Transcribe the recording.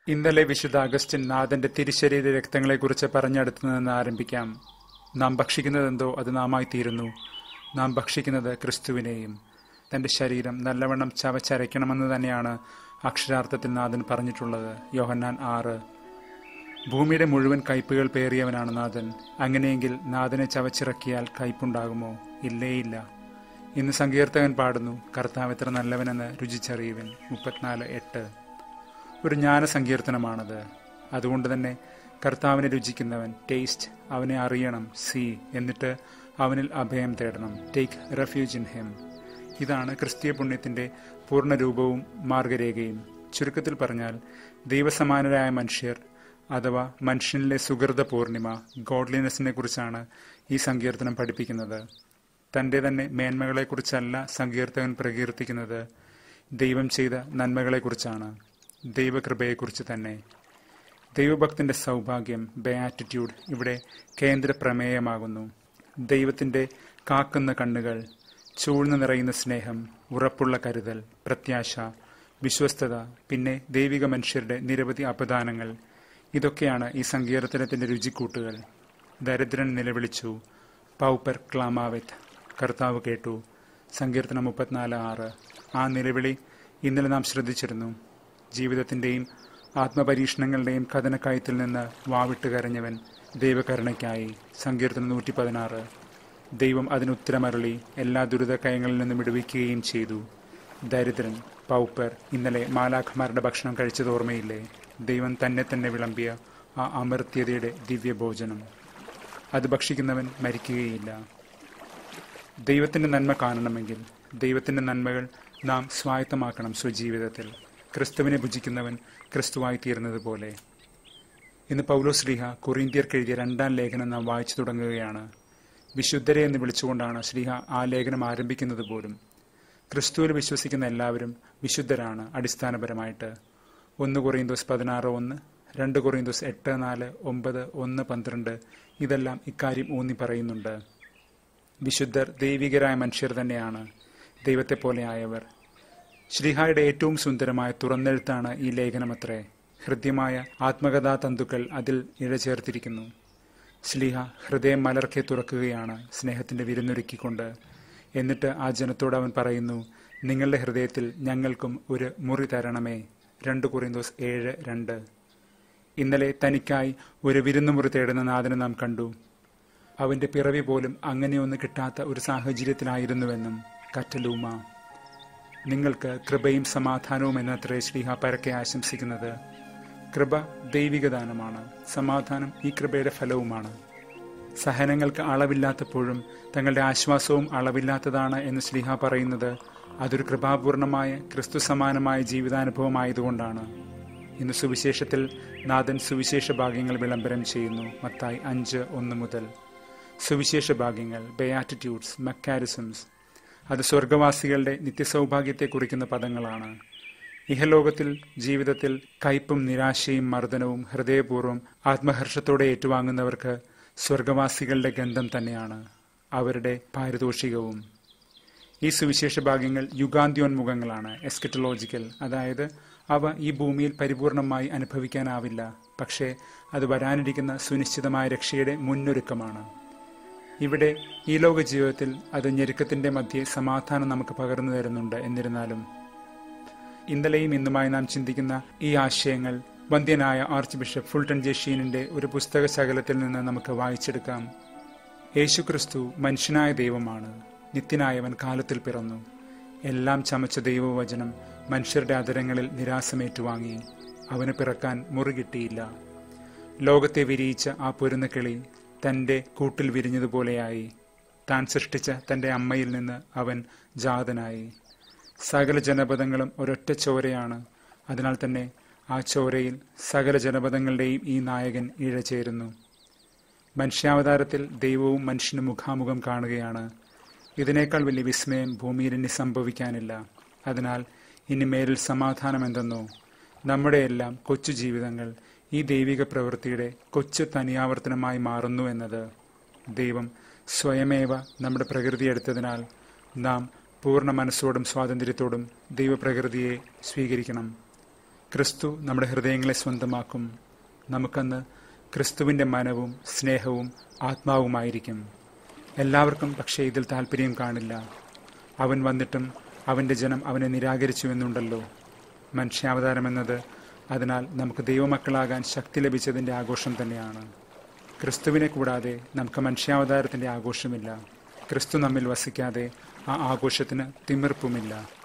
ഇന്നലെ വിശുദ്ധ അഗസ്റ്റിൻ നാഥന്റെ തിരുശരീര രക്തങ്ങളെക്കുറിച്ച് പറഞ്ഞടുത്തു നിന്ന് ആരംഭിക്കാം നാം ഭക്ഷിക്കുന്നതെന്തോ അത് നാമായി തീരുന്നു നാം ഭക്ഷിക്കുന്നത് ക്രിസ്തുവിനെയും തന്റെ ശരീരം നല്ലവണ്ണം ചവച്ചരയ്ക്കണമെന്ന് തന്നെയാണ് അക്ഷരാർത്ഥത്തിൽ നാഥൻ പറഞ്ഞിട്ടുള്ളത് യോഹന്നാൻ ആറ് ഭൂമിയുടെ മുഴുവൻ കയ്പുകൾ പേറിയവനാണ് നാഥൻ അങ്ങനെയെങ്കിൽ നാഥനെ ചവച്ചിറക്കിയാൽ കയ്പുണ്ടാകുമോ ഇല്ലേയില്ല ഇന്ന് സങ്കീർത്തകൻ പാടുന്നു കർത്താവ് എത്ര നല്ലവനെന്ന് രുചിച്ചറിയുവൻ മുപ്പത്തിനാല് എട്ട് ഒരു ജ്ഞാന സങ്കീർത്തനമാണത് അതുകൊണ്ട് തന്നെ കർത്താവിനെ രുചിക്കുന്നവൻ ടേസ്റ്റ് അവനെ അറിയണം സി എന്നിട്ട് അവനിൽ അഭയം തേടണം ടേക്ക് റെഫ്യൂജ് ഇൻ ഹിം ഇതാണ് ക്രിസ്തീയ പുണ്യത്തിന്റെ പൂർണ്ണരൂപവും മാർഗരേഖയും ചുരുക്കത്തിൽ പറഞ്ഞാൽ ദൈവസമാനരായ മനുഷ്യർ അഥവാ മനുഷ്യനിലെ സുഹൃത പൂർണിമ ഗോഡ്ലിനെസ്സിനെ കുറിച്ചാണ് ഈ സങ്കീർത്തനം പഠിപ്പിക്കുന്നത് തന്റെ തന്നെ മേന്മകളെക്കുറിച്ചല്ല സങ്കീർത്തകൻ പ്രകീർത്തിക്കുന്നത് ദൈവം ചെയ്ത നന്മകളെക്കുറിച്ചാണ് ദൈവകൃപയെക്കുറിച്ച് തന്നെ ദൈവഭക്തന്റെ സൗഭാഗ്യം ബയാറ്റിറ്റ്യൂഡ് ഇവിടെ കേന്ദ്ര പ്രമേയമാകുന്നു ദൈവത്തിന്റെ കാക്കുന്ന കണ്ണുകൾ ചൂഴ്ന്നു നിറയുന്ന സ്നേഹം ഉറപ്പുള്ള കരുതൽ പ്രത്യാശ വിശ്വസ്തത പിന്നെ ദൈവിക മനുഷ്യരുടെ നിരവധി അപദാനങ്ങൾ ഇതൊക്കെയാണ് ഈ സങ്കീർത്തനത്തിന്റെ രുചിക്കൂട്ടുകൾ ദരിദ്രൻ നിലവിളിച്ചു പൗപ്പർ ക്ലാമാവിത്ത് കർത്താവ് കേട്ടു സങ്കീർത്തനം മുപ്പത്തിനാല് ആറ് ആ നിലവിളി ഇന്നലെ നാം ശ്രദ്ധിച്ചിരുന്നു ജീവിതത്തിന്റെയും ആത്മപരീക്ഷണങ്ങളുടെയും കഥനക്കയത്തിൽ നിന്ന് വാവിട്ട് കരഞ്ഞവൻ ദൈവകരുണയ്ക്കായി സങ്കീർത്തനം നൂറ്റി പതിനാറ് ദൈവം അതിനുത്തരമരളി എല്ലാ ദുരിതക്കയങ്ങളിൽ നിന്നും വിടുവിക്കുകയും ചെയ്തു ദരിദ്രൻ പൗപ്പർ ഇന്നലെ മാലാഖമാരുടെ ഭക്ഷണം കഴിച്ചത് ഓർമ്മയില്ലേ ദൈവം തന്നെ തന്നെ വിളമ്പിയ ആ അമർത്യതയുടെ ദിവ്യഭോജനം അത് ഭക്ഷിക്കുന്നവൻ മരിക്കുകയില്ല ദൈവത്തിന്റെ നന്മ കാണണമെങ്കിൽ ദൈവത്തിന്റെ നന്മകൾ നാം സ്വായത്തമാക്കണം സ്വജീവിതത്തിൽ ക്രിസ്തുവിനെ ഭുജിക്കുന്നവൻ ക്രിസ്തുവായി തീരുന്നത് പോലെ ഇന്ന് പൗലോസ് ലീഹ കൊറിന്ത്യർക്ക് എഴുതിയ രണ്ടാം ലേഖനം നാം വായിച്ചു തുടങ്ങുകയാണ് വിശുദ്ധരെ എന്ന് വിളിച്ചുകൊണ്ടാണ് ശ്രീഹ ആ ലേഖനം ആരംഭിക്കുന്നത് പോലും ക്രിസ്തുവിൽ വിശ്വസിക്കുന്ന എല്ലാവരും വിശുദ്ധരാണ് അടിസ്ഥാനപരമായിട്ട് ഒന്ന് കൊറിയന്തോസ് പതിനാറ് ഒന്ന് രണ്ട് കൊറിയന്തോസ് എട്ട് നാല് ഒമ്പത് ഒന്ന് പന്ത്രണ്ട് ഇതെല്ലാം ഇക്കാര്യം ഊന്നി പറയുന്നുണ്ട് വിശുദ്ധർ ദൈവികരായ മനുഷ്യർ തന്നെയാണ് ദൈവത്തെ പോലെ ആയവർ ശ്രീഹായുടെ ഏറ്റവും സുന്ദരമായ തുറന്നെഴുത്താണ് ഈ ലേഖനമത്രേ ഹൃദ്യമായ ആത്മകഥാ തന്തുക്കൾ അതിൽ ഇഴചേർത്തിരിക്കുന്നു ശ്ലീഹ ഹൃദയം മലർക്കെ തുറക്കുകയാണ് സ്നേഹത്തിന്റെ വിരുന്നൊരുക്കിക്കൊണ്ട് എന്നിട്ട് ആ ജനത്തോട് അവൻ പറയുന്നു നിങ്ങളുടെ ഹൃദയത്തിൽ ഞങ്ങൾക്കും ഒരു മുറി തരണമേ രണ്ട് കുറിന്തോസ് ഏഴ് രണ്ട് ഇന്നലെ തനിക്കായി ഒരു വിരുന്നുമുറി തേടുന്ന നാഥനെ നാം കണ്ടു അവന്റെ പിറവി പോലും അങ്ങനെയൊന്ന് കിട്ടാത്ത ഒരു സാഹചര്യത്തിലായിരുന്നുവെന്നും കറ്റലൂമ നിങ്ങൾക്ക് കൃപയും സമാധാനവും എന്നത്രേ ശ്രീഹ പരക്കെ ആശംസിക്കുന്നത് കൃപ ദൈവികദാനമാണ് സമാധാനം ഈ കൃപയുടെ ഫലവുമാണ് സഹനങ്ങൾക്ക് അളവില്ലാത്തപ്പോഴും തങ്ങളുടെ ആശ്വാസവും അളവില്ലാത്തതാണ് എന്ന് ശ്രീഹ പറയുന്നത് അതൊരു കൃപാപൂർണമായ ക്രിസ്തു സമാനമായ ജീവിതാനുഭവമായതുകൊണ്ടാണ് ഇന്ന് സുവിശേഷത്തിൽ നാഥൻ സുവിശേഷ ഭാഗ്യങ്ങൾ വിളംബരം ചെയ്യുന്നു മത്തായി അഞ്ച് ഒന്ന് മുതൽ സുവിശേഷ ഭാഗ്യങ്ങൾ ബയാറ്റിറ്റ്യൂഡ്സ് മെക്കാരിസംസ് അത് സ്വർഗവാസികളുടെ നിത്യസൗഭാഗ്യത്തെ കുറിക്കുന്ന പദങ്ങളാണ് ഇഹലോകത്തിൽ ജീവിതത്തിൽ കയ്പും നിരാശയും മർദ്ദനവും ഹൃദയപൂർവ്വം ആത്മഹർഷത്തോടെ ഏറ്റുവാങ്ങുന്നവർക്ക് സ്വർഗവാസികളുടെ ഗന്ധം തന്നെയാണ് അവരുടെ പാരിതോഷികവും ഈ സുവിശേഷ ഭാഗ്യങ്ങൾ യുഗാന്ത്യോന്മുഖങ്ങളാണ് എസ്കറ്റലോജിക്കൽ അതായത് അവ ഈ ഭൂമിയിൽ പരിപൂർണമായി അനുഭവിക്കാനാവില്ല പക്ഷേ അത് വരാനിരിക്കുന്ന സുനിശ്ചിതമായ രക്ഷയുടെ മുന്നൊരുക്കമാണ് ഇവിടെ ഈ ലോക ജീവിതത്തിൽ അത് ഞെരുക്കത്തിന്റെ മധ്യേ സമാധാനം നമുക്ക് പകർന്നു തരുന്നുണ്ട് എന്നിരുന്നാലും ഇന്നലെയും ഇന്നുമായി നാം ചിന്തിക്കുന്ന ഈ ആശയങ്ങൾ വന്ധ്യനായ ആർച്ച് ബിഷപ്പ് ഫുൾട്ടൺ ജെഷീനിന്റെ ഒരു പുസ്തക ശകലത്തിൽ നിന്ന് നമുക്ക് വായിച്ചെടുക്കാം യേശുക്രിസ്തു മനുഷ്യനായ ദൈവമാണ് നിത്യനായവൻ കാലത്തിൽ പിറന്നു എല്ലാം ചമച്ച ദൈവവചനം മനുഷ്യരുടെ അതരങ്ങളിൽ നിരാശമേറ്റുവാങ്ങി അവന് പിറക്കാൻ മുറികിട്ടിയില്ല ലോകത്തെ വിരിയിച്ച ആ പൊരുന്ന കിളി തന്റെ കൂട്ടിൽ വിരിഞ്ഞതുപോലെയായി താൻ സൃഷ്ടിച്ച തന്റെ അമ്മയിൽ നിന്ന് അവൻ ജാതനായി സകല ജനപദങ്ങളും ഒരൊറ്റ ചോരയാണ് അതിനാൽ തന്നെ ആ ചോരയിൽ സകല ജനപദങ്ങളുടെയും ഈ നായകൻ ഇഴചേരുന്നു മനുഷ്യാവതാരത്തിൽ ദൈവവും മനുഷ്യനും മുഖാമുഖം കാണുകയാണ് ഇതിനേക്കാൾ വലിയ വിസ്മയം ഭൂമിയിൽ ഇനി സംഭവിക്കാനില്ല അതിനാൽ ഇനി മേലിൽ സമാധാനം എന്തെന്നോ നമ്മുടെയെല്ലാം കൊച്ചു ജീവിതങ്ങൾ ഈ ദൈവിക പ്രവൃത്തിയുടെ കൊച്ചു തനിയാവർത്തനമായി മാറുന്നു എന്നത് ദൈവം സ്വയമേവ നമ്മുടെ പ്രകൃതി എടുത്തതിനാൽ നാം പൂർണ്ണ മനസ്സോടും സ്വാതന്ത്ര്യത്തോടും ദൈവപ്രകൃതിയെ സ്വീകരിക്കണം ക്രിസ്തു നമ്മുടെ ഹൃദയങ്ങളെ സ്വന്തമാക്കും നമുക്കന്ന് ക്രിസ്തുവിൻ്റെ മനവും സ്നേഹവും ആത്മാവുമായിരിക്കും എല്ലാവർക്കും പക്ഷേ ഇതിൽ താല്പര്യം കാണില്ല അവൻ വന്നിട്ടും അവൻ്റെ ജനം അവനെ നിരാകരിച്ചുവെന്നുണ്ടല്ലോ മനുഷ്യാവതാരം എന്നത് അതിനാൽ നമുക്ക് ദൈവമക്കളാകാൻ ശക്തി ലഭിച്ചതിൻ്റെ ആഘോഷം തന്നെയാണ് ക്രിസ്തുവിനെ കൂടാതെ നമുക്ക് മനുഷ്യാവതാരത്തിൻ്റെ ആഘോഷമില്ല ക്രിസ്തു നമ്മിൽ വസിക്കാതെ ആ ആഘോഷത്തിന് തിമിർപ്പുമില്ല